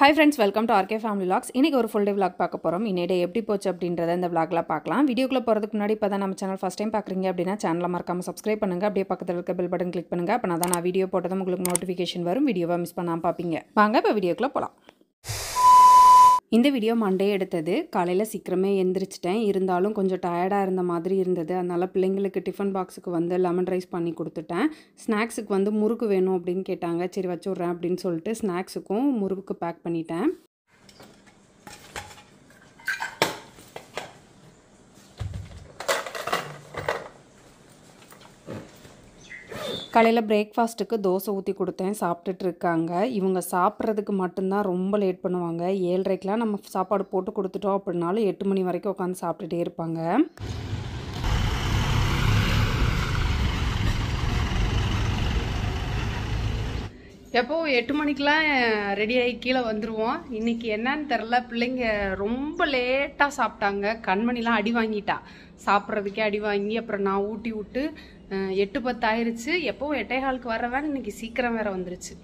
Hi friends welcome to RK family logs இன்றைக்கி ஒரு full day vlog பார்க்க போகிறோம் இன்னைக்கு எப்படி போச்சு அப்படின்றத இந்த vlogல பார்க்கலாம் வீடியோக்குள்ளே போகிறதுக்கு முன்னாடி இப்போ தான் நம்ம சேனல் ஃபஸ்ட் டைம் பார்க்குறீங்க அப்படின்னா சேனலை மறக்காம சப்ஸ்கிரைப் பண்ணுங்கள் அப்படியே பக்கத்தில் இருக்க பெல் பட்டன் கிளிக் பண்ணுங்கள் அப்போ தான் நான் வீடியோ போட்டதும் உங்களுக்கு நோட்டிஃபிகேஷன் வரும் வீடியோவை மிஸ் பண்ணாமல் பார்ப்பீங்க வாங்க இப்போ வீடியோக்குள்ளே போகலாம் இந்த வீடியோ மண்டே எடுத்தது காலையில் சீக்கிரமே எந்திரிச்சிட்டேன் இருந்தாலும் கொஞ்சம் டயர்டாக இருந்த மாதிரி இருந்தது அதனால் பிள்ளைங்களுக்கு டிஃபன் பாக்ஸுக்கு வந்து லெமன் ரைஸ் பண்ணி கொடுத்துட்டேன் ஸ்நாக்ஸுக்கு வந்து முறுக்கு வேணும் அப்படின்னு கேட்டாங்க சரி வச்சு விட்றேன் அப்படின்னு சொல்லிட்டு ஸ்நாக்ஸுக்கும் முறுக்கு பேக் பண்ணிட்டேன் காலையில் பிரேக்ஃபாஸ்ட்டுக்கு தோசை ஊற்றி கொடுத்தேன் சாப்பிட்டுட்டு இருக்காங்க இவங்க சாப்பிட்றதுக்கு மட்டும்தான் ரொம்ப லேட் பண்ணுவாங்க ஏழரைக்கெலாம் நம்ம சாப்பாடு போட்டு கொடுத்துட்டோம் அப்படின்னாலும் எட்டு மணி வரைக்கும் உட்காந்து சாப்பிட்டுட்டே இருப்பாங்க எப்போ எட்டு மணிக்கெலாம் ரெடி ஆகி கீழே வந்துடுவோம் இன்னைக்கு என்னன்னு தெரில பிள்ளைங்க ரொம்ப லேட்டாக சாப்பிட்டாங்க கண்மணிலாம் அடி வாங்கிட்டா சாப்பிட்றதுக்கே அடி வாங்கி அப்புறம் நான் ஊட்டி விட்டு அஹ், எட்டு பத்து ஆயிருச்சு எப்போவும் எட்டே காலுக்கு வரவேன் இன்னைக்கு சீக்கிரம் வேற வந்துருச்சு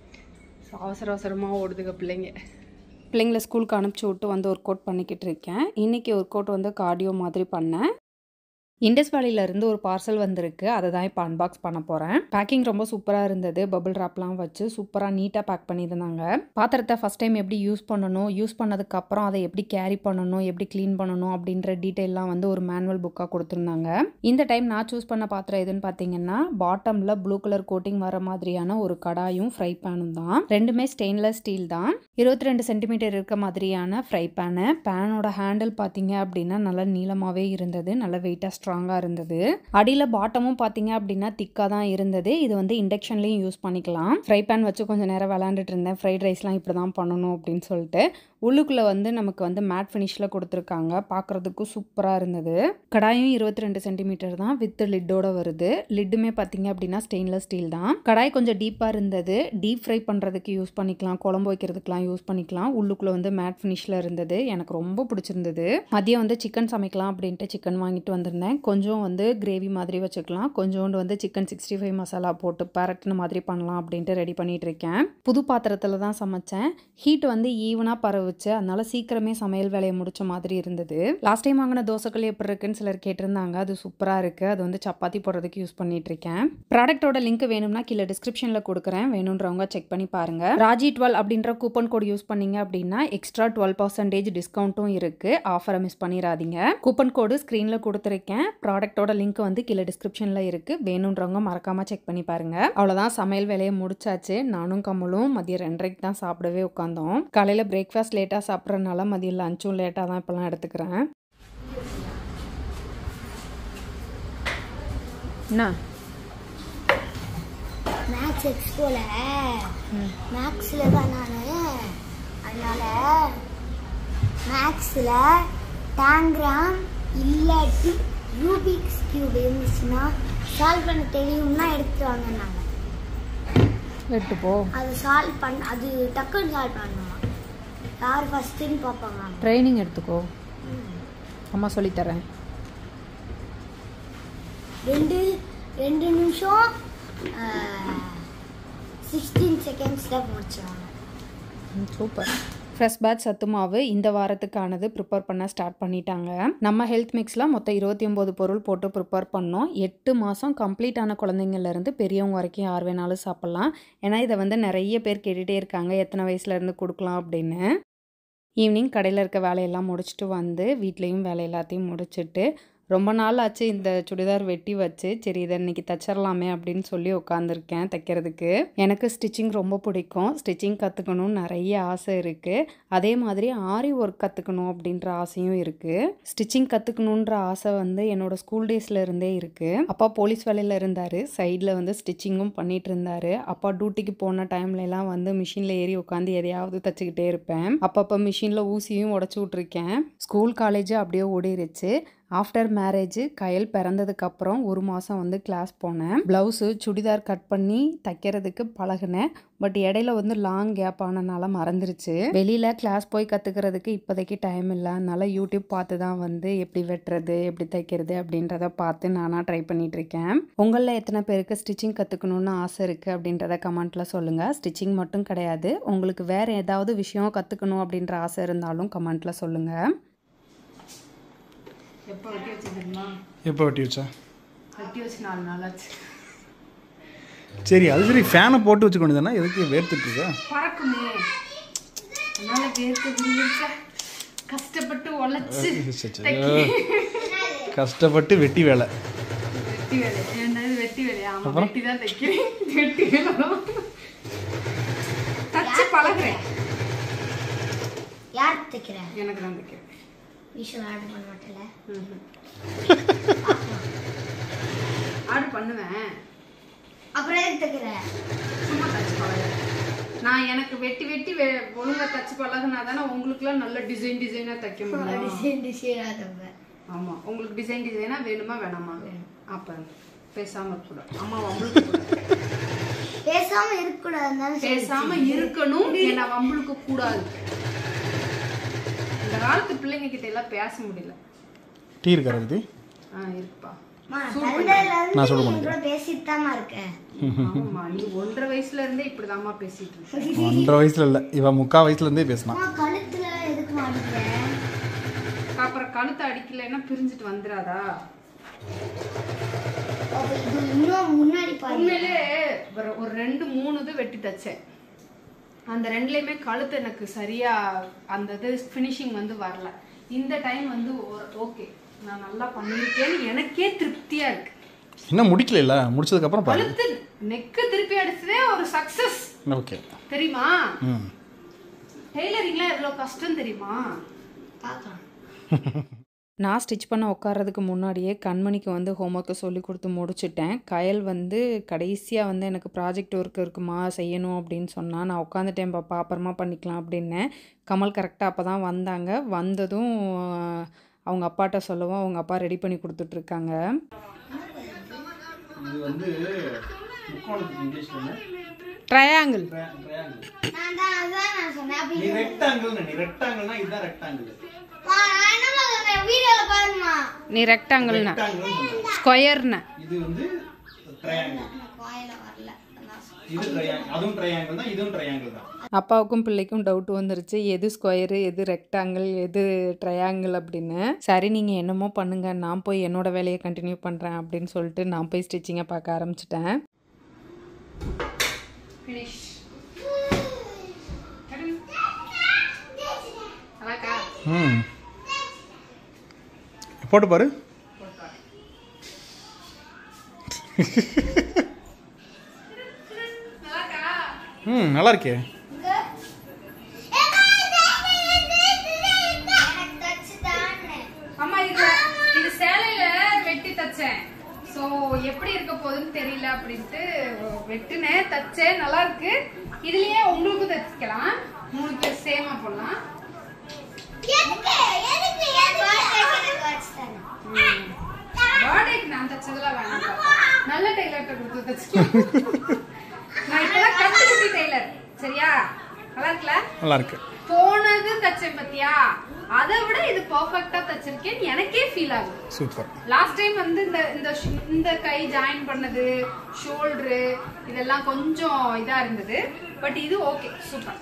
அவசர அவசரமாக ஓடுதுங்க பிள்ளைங்க பிள்ளைங்கள ஸ்கூலுக்கு அனுப்பிச்சி விட்டு வந்து ஒர்க் அவுட் பண்ணிக்கிட்டு இருக்கேன் இன்றைக்கி ஒர்க் அவுட் வந்து கார்டியோ மாதிரி பண்ணேன் இண்டஸ் வேலியிலேருந்து ஒரு பார்சல் வந்திருக்கு அதை தான் இப்போ அன்பாக்ஸ் பண்ண போகிறேன் பேக்கிங் ரொம்ப சூப்பராக இருந்தது பபிள் ராப்லாம் வச்சு சூப்பராக நீட்டாக பேக் பண்ணியிருந்தாங்க பாத்திரத்தை ஃபஸ்ட் டைம் எப்படி யூஸ் பண்ணணும் யூஸ் பண்ணதுக்கப்புறம் அதை எப்படி கேரி பண்ணணும் எப்படி க்ளீன் பண்ணணும் அப்படின்ற டீட்டெயிலாம் வந்து ஒரு மேனுவல் புக்காக கொடுத்துருந்தாங்க இந்த டைம் நான் சூஸ் பண்ண பாத்திரம் எதுன்னு பார்த்தீங்கன்னா பாட்டமில் ப்ளூ கலர் கோட்டிங் வர மாதிரியான ஒரு கடாயும் ஃப்ரை பேனும் தான் ரெண்டுமே ஸ்டெயின்லெஸ் ஸ்டீல் தான் இருபத்தி ரெண்டு சென்டிமீட்டர் இருக்க மாதிரியான ஃப்ரை பேனு பேனோட ஹேண்டில் பார்த்தீங்க அப்படின்னா நல்லா நீளமாகவே இருந்தது நல்ல வெயிட்டாக ஸ்ட்ராங்காக இருந்தது அடியில் பாட்டமும் பார்த்தீங்க அப்படின்னா திக்காக தான் இருந்தது இது வந்து இண்டக்ஷன்லேயும் யூஸ் பண்ணிக்கலாம் ஃப்ரை பேன் வச்சு கொஞ்சம் நேரம் விளாண்டுட்டு இருந்தேன் ஃப்ரைட் ரைஸ்லாம் இப்படி தான் பண்ணணும் அப்படின்னு சொல்லிட்டு உள்ளுக்குள்ளே வந்து நமக்கு வந்து மேட் ஃபினிஷில் கொடுத்துருக்காங்க பார்க்குறதுக்கும் சூப்பராக இருந்தது கடாயும் இருபத்தி ரெண்டு சென்டிமீட்டர் தான் வித் லிட்டோட வருது லிட்டுமே பார்த்தீங்க அப்படின்னா ஸ்டெயின்லெஸ் ஸ்டீல் தான் கடாய் கொஞ்சம் டீப்பாக இருந்தது டீப் ஃப்ரை பண்ணுறதுக்கு யூஸ் பண்ணிக்கலாம் குழம்பு வைக்கிறதுக்குலாம் யூஸ் பண்ணிக்கலாம் உள்ளுக்குள்ளே வந்து மேட் ஃபினிஷில் இருந்தது எனக்கு ரொம்ப பிடிச்சிருந்தது மதியம் வந்து சிக்கன் சமைக்கலாம் அப்படின்ட்டு சிக்கன் வாங்கிட்டு வந்திருந்தேன் கொஞ்சம் வந்து கிரேவி மாதிரி வச்சுக்கலாம் கொஞ்சோண்டு வந்து சிக்கன் சிக்ஸ்டி ஃபைவ் மசாலா போட்டு பரட்டின மாதிரி பண்ணலாம் அப்படின்ட்டு ரெடி பண்ணிட்டு இருக்கேன் புது பாத்திரத்தில் தான் சமைச்சேன் ஹீட் வந்து ஈவனாக பரவுச்சு அதனால சீக்கிரமே சமையல் வேலையை முடிச்ச மாதிரி இருந்தது லாஸ்ட் டைம் வாங்கின தோசைகள் எப்படி இருக்குன்னு சிலர் கேட்டிருந்தாங்க அது சூப்பராக இருக்குது அது வந்து சப்பாத்தி போடுறதுக்கு யூஸ் பண்ணிட்டு இருக்கேன் ப்ராடக்ட்டோட லிங்க் வேணும்னா கீழே டிஸ்கிரிப்ஷனில் கொடுக்குறேன் வேணுன்றவங்க செக் பண்ணி பாருங்க ராஜி டுவெல் அப்படின்ற கூப்பன் கோட் யூஸ் பண்ணீங்க அப்படின்னா எக்ஸ்ட்ரா டுவெல் பர்சன்டேஜ் டிஸ்கவுண்ட்டும் இருக்கு ஆஃபரை மிஸ் பண்ணிடாதீங்க கூப்பன் கோடு ஸ்க்ரீனில் கொடுத்துருக்கேன் ப்ராடக்ட்டோட லிங்க் வந்து கீழே டிஸ்கிரிப்ஷனில் இருக்கு வேணுன்றவங்க மறக்காம செக் பண்ணி பாருங்க அவ்வளோதான் சமையல் வேலையை முடிச்சாச்சு நானும் கமலும் மதியம் ரெண்டரைக்கு தான் சாப்பிடவே உட்காந்தோம் காலையில் பிரேக்ஃபாஸ்ட் லேட்டாக சாப்பிட்றதுனால மதியம் லஞ்சும் லேட்டாக தான் இப்போலாம் எடுத்துக்கிறேன் என்ன மேக்ஸ் எக்ஸ்போல மேக்ஸில் தான் நான் அதனால மேக்ஸில் டேங்கிராம் இல்லாட்டி ரூபிக்ஸ் கியூப் இருந்துச்சுன்னா சால்வ் பண்ண தெரியும்னா எடுத்துட்டு வாங்க நாங்கள் எட்டு போ அது சால்வ் பண்ண அது டக்குன்னு சால்வ் பண்ணுவோம் யார் ஃபஸ்ட்டுன்னு பார்ப்பாங்க ட்ரைனிங் எடுத்துக்கோ அம்மா சொல்லித்தரேன் ரெண்டு ரெண்டு நிமிஷம் சிக்ஸ்டீன் செகண்ட்ஸில் முடிச்சிடுவாங்க சூப்பர் ஃப்ரெஷ் பேட்ச் சத்து மாவு இந்த வாரத்துக்கானது ப்ரிப்பேர் பண்ண ஸ்டார்ட் பண்ணிட்டாங்க நம்ம ஹெல்த் மிக்ஸில் மொத்தம் இருபத்தி ஒம்பது பொருள் போட்டு ப்ரிப்பேர் பண்ணோம் எட்டு மாதம் கம்ப்ளீட் ஆன குழந்தைங்கள்லேருந்து பெரியவங்க வரைக்கும் யார் வேணாலும் சாப்பிட்லாம் ஏன்னா இதை வந்து நிறைய பேர் கேட்டுகிட்டே இருக்காங்க எத்தனை வயசுலேருந்து கொடுக்கலாம் அப்படின்னு ஈவினிங் கடையில் இருக்க வேலையெல்லாம் முடிச்சுட்டு வந்து வீட்லேயும் வேலை எல்லாத்தையும் முடிச்சுட்டு ரொம்ப நாள் ஆச்சு இந்த சுடிதார் வெட்டி வச்சு சரி இதை இன்னைக்கு தச்சிடலாமே அப்படின்னு சொல்லி உட்காந்துருக்கேன் தைக்கிறதுக்கு எனக்கு ஸ்டிச்சிங் ரொம்ப பிடிக்கும் ஸ்டிச்சிங் கற்றுக்கணும்னு நிறைய ஆசை இருக்குது அதே மாதிரி ஆரி ஒர்க் கற்றுக்கணும் அப்படின்ற ஆசையும் இருக்குது ஸ்டிச்சிங் கற்றுக்கணுன்ற ஆசை வந்து என்னோட ஸ்கூல் டேஸில் இருந்தே இருக்குது அப்பா போலீஸ் வேலையில் இருந்தார் சைடில் வந்து ஸ்டிச்சிங்கும் பண்ணிட்டு இருந்தார் அப்பா டியூட்டிக்கு போன டைம்ல எல்லாம் வந்து மிஷினில் ஏறி உட்காந்து எதையாவது தச்சுக்கிட்டே இருப்பேன் அப்பப்போ மிஷினில் ஊசியும் உடச்சி விட்ருக்கேன் ஸ்கூல் காலேஜ் அப்படியே ஓடிருச்சு ஆஃப்டர் மேரேஜ் கயல் பிறந்ததுக்கப்புறம் ஒரு மாதம் வந்து கிளாஸ் போனேன் ப்ளவுஸு சுடிதார் கட் பண்ணி தைக்கிறதுக்கு பழகினேன் பட் இடையில வந்து லாங் கேப் ஆனனால மறந்துருச்சு வெளியில் கிளாஸ் போய் கற்றுக்கிறதுக்கு இப்போதைக்கு டைம் இல்லை அதனால யூடியூப் பார்த்து தான் வந்து எப்படி வெட்டுறது எப்படி தைக்கிறது அப்படின்றத பார்த்து நானாக ட்ரை பண்ணிட்டு இருக்கேன் உங்களில் எத்தனை பேருக்கு ஸ்டிச்சிங் கற்றுக்கணுன்னு ஆசை இருக்குது அப்படின்றத கமெண்ட்டில் சொல்லுங்கள் ஸ்டிச்சிங் மட்டும் கிடையாது உங்களுக்கு வேறு ஏதாவது விஷயம் கற்றுக்கணும் அப்படின்ற ஆசை இருந்தாலும் கமெண்ட்டில் சொல்லுங்கள் எப்போ வெட்டி வச்சுருந்தா எப்போ வெட்டி வச்சா வெட்டி வச்சு நாலு நாள் ஆச்சு சரி அது சரி ஃபேனை போட்டு வச்சுக்கொண்டு தானே எதுக்கு வேர்த்துட்டு இருக்கா பறக்குமே அதனால வேர்க்க விரும்பிச்சா கஷ்டப்பட்டு உழைச்சு கஷ்டப்பட்டு வெட்டி வேலை வெட்டி வேலை என்னது வெட்டி வேலையா ஆமா வெட்டி தான் தைக்கிறேன் வெட்டி வேலை தான். தச்சு பழகுறேன் யார் தைக்கிற எனக்கு தான் தைக்கிறேன் மீஷோ ஆர்டர் பண்ண மாட்டேல ஆர்டர் பண்ணுவேன் அப்புறம் எதுக்கு தைக்கிற சும்மா தச்சு பழகுறேன் நான் எனக்கு வெட்டி வெட்டி வெ- ஒழுங்கா தச்சு பழகுனா தானே உங்களுக்குலாம் நல்ல டிசைன் டிசைனா தைக்க முடியும் டிசைன் டிசைனாக தப்ப ஆமா உங்களுக்கு டிசைன் டிசைனா வேணுமா வேணாமா அப்ப பேசாம இருக்கக்கூடாது அம்மா உங்களுக்கு பேசாம இருக்கக்கூடாதுன்னு பேசாம இருக்கணும் என்ன வம்பளுக்கு கூடாது இந்த காலத்து பிள்ளைங்க கிட்ட எல்லாம் பேச முடியல டீ இருக்கா ரவி ஆ இருக்குப்பா நான் சொல்ல கூட பேசிட்டு தாமா இருக்கேன் ஆமாம்மா நீ ஒன்றரை வயசுல இருந்தே இப்படிதாம்மா பேசிட்டு இருக்க ஒன்றரை வயசுல இல்லை இவன் முக்கா வயசுல இருந்தே பேசினான் அம்மா கழுத்துல எதுக்கு மாட்டிக்கிறேன் அப்புறம் கழுத்தை அடிக்கலைன்னா பிரிஞ்சுட்டு வந்துடாதா அப்ப இது இன்னும் முன்னாடி பாரு உண்மையிலே ஒரு ஒரு ரெண்டு மூணு இது வெட்டி தச்சேன் அந்த ரெண்டுலையுமே கழுத்து எனக்கு சரியா அந்த இது ஃபினிஷிங் வந்து வரல இந்த டைம் வந்து ஓகே நான் நல்லா பண்ணியிருக்கேன்னு எனக்கே திருப்தியா இருக்கு இன்னும் முடிக்கல முடிச்சதுக்கப்புறம் பாரு கழுத்து நெக்கு திருப்பி அடிச்சதே ஒரு சக்சஸ் ஓகே தெரியுமா ம் டெய்லரிங்லாம் எவ்வளோ கஷ்டம் தெரியுமா பார்க்கலாம் நான் ஸ்டிச் பண்ண உட்கார்றதுக்கு முன்னாடியே கண்மணிக்கு வந்து ஹோம்ஒர்க்கை சொல்லி கொடுத்து முடிச்சிட்டேன் கயல் வந்து கடைசியாக வந்து எனக்கு ப்ராஜெக்ட் ஒர்க் இருக்குமா செய்யணும் அப்படின்னு சொன்னால் நான் உட்காந்துட்டேன் பாப்பா அப்புறமா பண்ணிக்கலாம் அப்படின்னேன் கமல் கரெக்டாக அப்போ தான் வந்தாங்க வந்ததும் அஹ், அவங்க அப்பாட்ட சொல்லவும் அவங்க அப்பா ரெடி பண்ணி கொடுத்துட்ருக்காங்க இது வந்து முக்கோணத்துக்கு இங்கிலீஷ்ல ட்ரையாங்கிள் நான் தான் அதான் நான் சொன்னேன் அப்ப நீ ரெக்டாங்கிள் நீ ரெக்டாங்கிள்னா இதுதான் ரெக்டாங்கிள் அம்மா, நான் என்னம்மா சொன்னேன் வீடியோல பாருமா நீ ரெக்டாங்கிள்னா ரெக்டாங்கிள் ஸ்கொயர்னு இது வந்து ட்ரையாங்கிள் கோயில வரல அதான் சொன்னேன். இது ட்ரையாங்கிள் அதுவும் ட்ரையாங்கிள் தான் இதுவும் ட்ரையாங்கிள் தான் அப்பாவுக்கும் பிள்ளைக்கும் டவுட் வந்துருச்சு எது ஸ்கொயரு எது ரெக்டாங்கிள் எது ட்ரையாங்கிள் அப்படின்னு சரி நீங்கள் என்னமோ பண்ணுங்க நான் போய் என்னோட வேலையை கண்டினியூ பண்ணுறேன் அப்படின்னு சொல்லிட்டு நான் போய் ஸ்டிச்சிங்கை பார்க்க ஆரம்பிச்சிட்டேன் ஃபினிஷ் நல்லாக்கா ம் போட்டு பாரு நல்லாக்கா ம் நல்லா இருக்கே எனக்கு தச்சு தானே அம்மா இது இது சேலையில வெட்டி தச்சேன் சோ எப்படி இருக்க போகுதுன்னு தெரியல அப்படின்ட்டு வெட்டினேன் தச்சேன் நல்லா இருக்கு இதுலயே உங்களுக்கும் தச்சுக்கலாம் மூணு பேர் சேமா போடலாம் எதுக்கு எதுக்கு எதுக்கு வச்சு தானே பர்த்டேக்கு நான் தச்சதெல்லாம் வேணாம் நல்ல டெய்லர்கிட்ட கொடுத்து தச்சுக்கலாம் நான் இப்பதான் கத்துக்கிட்டு டெய்லர் சரியா நல்லா இருக்குல்ல நல்லா இருக்கு போனது தச்சேன் பத்தியா அதை விட இது பர்ஃபெக்ட்டா தச்சிருக்கேன் எனக்கே ஃபீல் ஆகுது சூப்பர் லாஸ்ட் டைம் வந்து இந்த இந்த ஷ்- இந்த கை ஜாயின் பண்ணது ஷோல்டரு இதெல்லாம் கொஞ்சம் இதா இருந்தது பட் இது okay super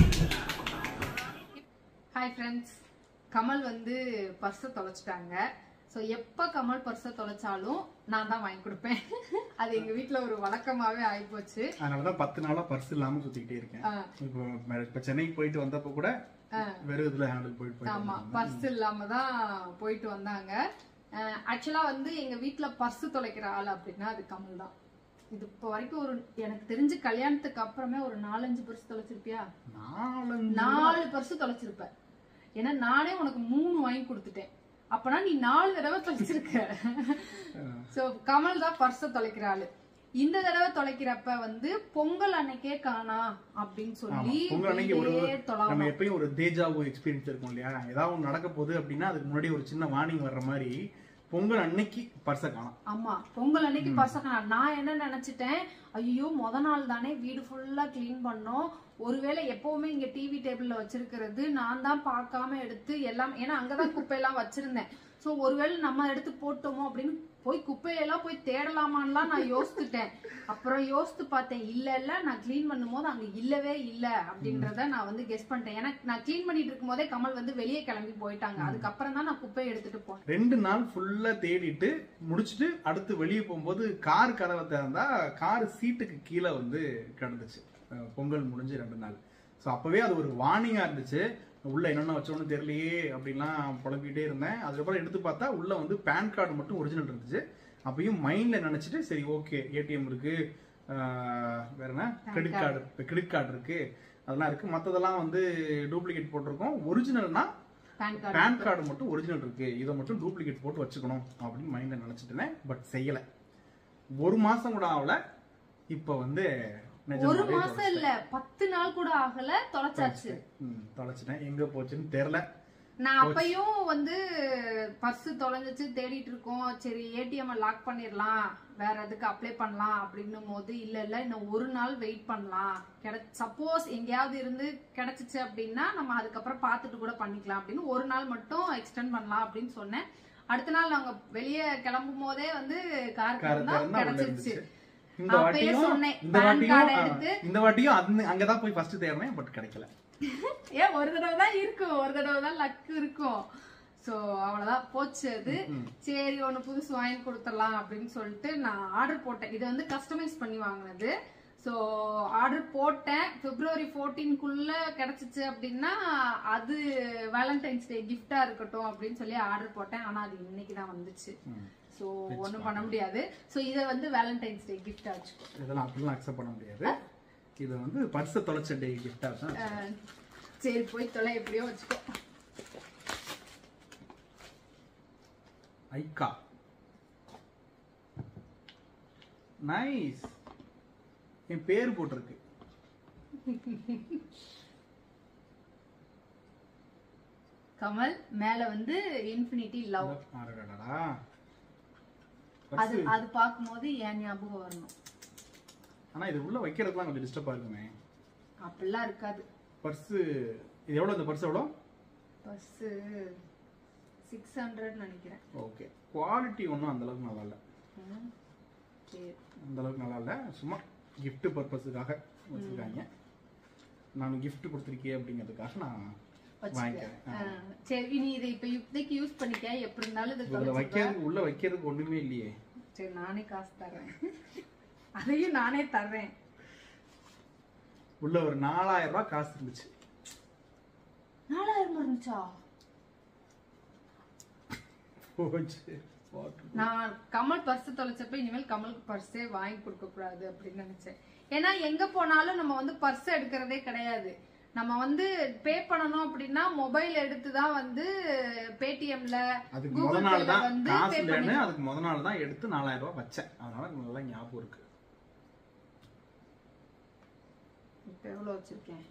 hi friends Kamal வந்து பர்ஸை தொலைச்சிட்டாங்க ஸோ எப்போ கமல் பர்ஸை தொலைச்சாலும் நான் தான் வாங்கி கொடுப்பேன் அது எங்கள் வீட்டில் ஒரு வழக்கமாகவே ஆகிப்போச்சு அதனால தான் பத்து நாளா பர்ஸ் இல்லாம சுத்திக்கிட்டே இருக்கேன் இப்போ மே- இப்போ சென்னைக்கு போயிட்டு வந்தப்போ கூட வெறும் இதுல ஹேண்டில் போயிட்டு போயிட்டு ஆமா வந்தேன். பர்ஸ் இல்லாம தான் போயிட்டு வந்தாங்க ஆக்சுவலா வந்து எங்க வீட்ல பர்ஸ் தொலைக்கிற ஆள் அப்படின்னா அது கமல் தான் இது இப்போ வரைக்கும் ஒரு எனக்கு தெரிஞ்சு கல்யாணத்துக்கு அப்புறமே ஒரு நாலஞ்சு பர்ஸ் தொலைச்சிருப்பியா நாலஞ்சு நாலு பர்ஸ் தொலைச்சிருப்ப ஏன்னா நானே உனக்கு மூணு வாங்கி கொடுத்துட்டேன் அப்பனா நீ நாலு தடவை தொலைச்சிருக்க சோ கமல் தான் பர்ஸ தொலைக்கிற ஆளு இந்த தடவை தொலைக்கிறப்ப வந்து பொங்கல் அன்னைக்கே காணா அப்படின்னு ஆமா சொல்லி பொங்கல் அன்னைக்கு ஒரு இதே தொலைவா நம்ம எப்பயும் ஒரு தேஜாவு எக்ஸ்பீரியன்ஸ் இருக்கும் இல்லையா ஏதாவது ஒன்று நடக்க போகுது அப்படின்னா அதுக்கு முன்னாடி ஒரு சின்ன வார்னிங் வர்ற மாதிரி பொங்கல் அன்னைக்கு பர்ஸை காணும் ஆமா பொங்கல் அன்னைக்கு பசங்க நான் என்ன நினைச்சிட்டேன் ஐயோ முத நாள் தானே வீடு ஃபுல்லா க்ளீன் பண்ணோம் ஒருவேளை எப்பவுமே இங்க டிவி டேபிள்ல வச்சிருக்கிறது நான் தான் பார்க்காம எடுத்து எல்லாம் ஏன்னா அங்கதான் குப்பையெல்லாம் வச்சிருந்தேன் சோ ஒருவேளை நம்ம எடுத்து போட்டோமோ அப்படின்னு போய் குப்பையெல்லாம் போய் தேடலாமான்லாம் நான் யோசிச்சுட்டேன் அப்புறம் யோசித்து பார்த்தேன் இல்ல இல்ல நான் க்ளீன் பண்ணும்போது அங்க இல்லவே இல்ல அப்படின்றத நான் வந்து கெஸ் பண்ணிட்டேன் ஏன்னா நான் க்ளீன் பண்ணிட்டு இருக்கும் போதே கமல் வந்து வெளியே கிளம்பி போயிட்டாங்க அதுக்கப்புறம் தான் நான் குப்பையை எடுத்துட்டு போனேன் ரெண்டு நாள் ஃபுல்லா தேடிட்டு முடிச்சுட்டு அடுத்து வெளியே போகும்போது கார் கதவை திறந்தா கார் சீட்டுக்கு கீழே வந்து கிடந்துச்சு அஹ் பொங்கல் முடிஞ்சு ரெண்டு நாள் ஸோ அப்பவே அது ஒரு வார்னிங்கா இருந்துச்சு உள்ள என்னென்ன வச்சோன்னு தெரியலையே அப்படின்லாம் புலம்பிக்கிட்டே இருந்தேன் அதுக்கப்புறம் எடுத்து பார்த்தா உள்ள வந்து பேன் கார்டு மட்டும் ஒரிஜினல் இருந்துச்சு அப்பயும் மைண்ட்ல நினைச்சிட்டு சரி ஓகே ஏடிஎம் இருக்கு அஹ் வேற என்ன கிரெடிட் கார்டு கிரெடிட் கார்டு இருக்கு அதெல்லாம் இருக்கு மத்ததெல்லாம் வந்து டூப்ளிகேட் போட்டிருக்கோம் ஒரிஜினல்னா பேன் கார்டு பேன் கார்டு மட்டும் ஒரிஜினல் இருக்கு இதை மட்டும் டூப்ளிகேட் போட்டு வச்சுக்கணும் அப்படின்னு மைண்ட்ல நினைச்சிட்டேன் பட் செய்யல ஒரு மாசம் கூட ஆகல இப்ப வந்து ஒரு நிஜமாவே மாசம் இல்ல பத்து நாள் கூட ஆகல தொலைச்சாச்சு ம், தொலைச்சிட்டேன் எங்க போச்சுன்னு தெரியல நான் அப்பயும் வந்து பர்ஸ் தொலைஞ்சிச்சு தேடிட்டு இருக்கோம் சரி ஏடிஎம் லாக் பண்ணிடலாம் வேற எதுக்கு அப்ளை பண்ணலாம் அப்படின்னும் போது இல்ல இல்ல இன்னும் ஒரு நாள் வெயிட் பண்ணலாம் கிடை சப்போஸ் எங்கேயாவது இருந்து கிடைச்சிச்சு அப்படின்னா நம்ம அதுக்கப்புறம் பார்த்துட்டு கூட பண்ணிக்கலாம் அப்படின்னு ஒரு நாள் மட்டும் எக்ஸ்டெண்ட் பண்ணலாம் அப்படின்னு சொன்னேன் அடுத்த நாள் நாங்க வெளியே கிளம்பும் போதே வந்து கார் காரை தான் திறந்தா உள்ள கிடைச்சிருச்சு இருந்துச்சு. இந்த அப்பயே வாட்டியும் சொன்னேன், இந்த PAN வாட்டியும் card ஆ, எடுத்து இந்த வாட்டியும் அந்த அங்கதான் போய் ஃபர்ஸ்ட் தேடினேன் பட் கிடைக்கல ஏன் ஒரு தடவை தான் இருக்கும் ஒரு தடவை தான் லக் இருக்கும் சோ அவ்வளவுதான் போச்சு அது சரி ஒண்ணு புதுசு வாங்கி கொடுத்துடலாம் அப்படின்னு சொல்லிட்டு நான் ஆர்டர் போட்டேன் இது வந்து கஸ்டமைஸ் பண்ணி வாங்கினது ஸோ ஆர்டர் போட்டேன் பிப்ரவரி ஃபோர்டீன்குள்ள கிடைச்சிச்சு அப்படின்னா அது வேலண்டைன்ஸ் டே கிஃப்டா இருக்கட்டும் அப்படின்னு சொல்லி ஆர்டர் போட்டேன் ஆனா அது இன்னைக்கு தான் வந்துச்சு ஸோ ஒன்றும் பண்ண முடியாது ஸோ இதை வந்து வேலண்டைன்ஸ் டே கிஃப்டா வச்சுக்கோ இதெல்லாம் அப்படிலாம் அக்செப்ட் பண்ண முடியாது இது வந்து பர்ஸை தொலைச்ச டே கிஃப்டா தான் அஹ், சரி போய் தொலை எப்படியோ வச்சுக்கோ ஐக்கா நைஸ் என் பேர் போட்டிருக்கு கமல் மேல வந்து இன்ஃபினிட்டி லவ் அடடடடா. அது அது பார்க்கும்போது என் ஞாபகம் வரணும் ஆனா இது உள்ள வைக்கிறதுலாம் கொஞ்சம் டிஸ்டர்பா இருக்குமே அப்படிலாம் இருக்காது பர்ஸ் இது எவ்வளவு இந்த பர்ஸ் எவ்வளோ பஸ் சிக்ஸ் ஹண்ட்ரட் நினைக்கிறேன் ஓகே குவாலிட்டி ஒன்றும் அந்த அளவுக்கு நல்லா இல்லை ம். சரி அந்த அளவுக்கு நல்லா இல்லை சும்மா gift பர்பஸுக்காக வச்சிருக்காங்க நான் gift கொடுத்துருக்கேன் அப்படிங்கிறதுக்காக நான் வாங்கிக்கிறேன் அஹ், சரி நீ இதை இப்ப இப்போதைக்கு யூஸ் பண்ணிக்க எப்படி இருந்தாலும் இது இதுல தொலைச்சிப்ப. வைக்கிறது உள்ள வைக்கிறதுக்கு ஒண்ணுமே இல்லையே சரி நானே காசு தர்றேன் அதையும் நானே தர்றேன் உள்ள ஒரு நாலாயிரம் ரூபாய் காசு இருந்துச்சு நாலாயிரம் இருந்துச்சா போச்சு போட்டு. நான் கமல் பர்ஸ் தொலைச்சப்ப இனிமேல் கமலுக்கு பர்ஸே வாங்கி கொடுக்க கூடாது அப்படின்னு நினைச்சேன் ஏன்னா எங்க போனாலும் நம்ம வந்து பர்ஸ் எடுக்கிறதே கிடையாது நம்ம வந்து பே பண்ணணும் அப்படின்னா மொபைல் எடுத்து தான் வந்து பேடிஎம்ல அதுக்கு முத கூகுள் நாள் பேல தான் வந்து காசு பே பண்ணி இல்லைன்னு அதுக்கு முத நாள் தான் எடுத்து நாலாயிரம் ரூபாய் வச்சேன் அதனால எனக்கு நல்லா ஞாபகம் இருக்கு இப்ப எவ்வளவு வச்சிருக்கேன்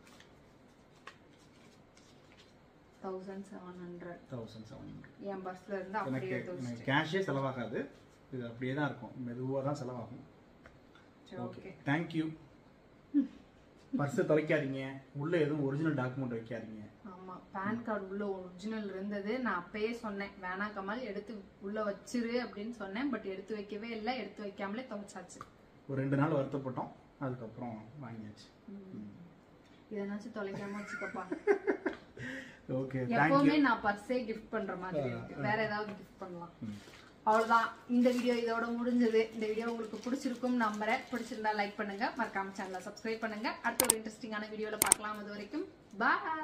thousand seven hundred thousand seven என் பஸ்ல இருந்து எனக்கு அப்படியே எடுத்து எனக்கு வச்சிட்டேன் கேஷே செலவாகாது இது அப்படியே தான் இருக்கும் மெதுவாக தான் செலவாகும் சரி, ஓகே ஓகே தேங்க்யூ பர்ஸை தொலைக்காதீங்க உள்ள எதுவும் ஒரிஜினல் டாக்குமெண்ட் வைக்காதீங்க ஆமா பேன் கார்டு உள்ள ஒரிஜினல் இருந்தது நான் அப்பயே சொன்னேன் வேணா கமல் எடுத்து உள்ள வச்சிரு அப்படின்னு சொன்னேன் பட் எடுத்து வைக்கவே இல்லை எடுத்து வைக்காமலே தொலைச்சாச்சு ஒரு ரெண்டு நாள் வருத்தப்பட்டோம் அதுக்கப்புறம் வாங்கியாச்சு இதனாச்சும் தொலைக்காம வச்சுக்கப்பா ஓகே எப்பவுமே தேங்க்யூ நான் பர்ஸே கிஃப்ட் பண்ற மாதிரி இருக்கு வேற ஏதாவது கிஃப்ட் பண்ணலாம் அவ்வளவுதான் இந்த வீடியோ இதோட முடிஞ்சது இந்த வீடியோ உங்களுக்கு பிடிச்சிருக்கும் நம்புறேன் பிடிச்சிருந்தா லைக் பண்ணுங்க மறக்காம சேனலை சப்ஸ்கிரைப் பண்ணுங்க அடுத்த ஒரு இன்ட்ரெஸ்டிங்கான வீடியோல பார்க்கலாம் அது வரைக்கும் பாய்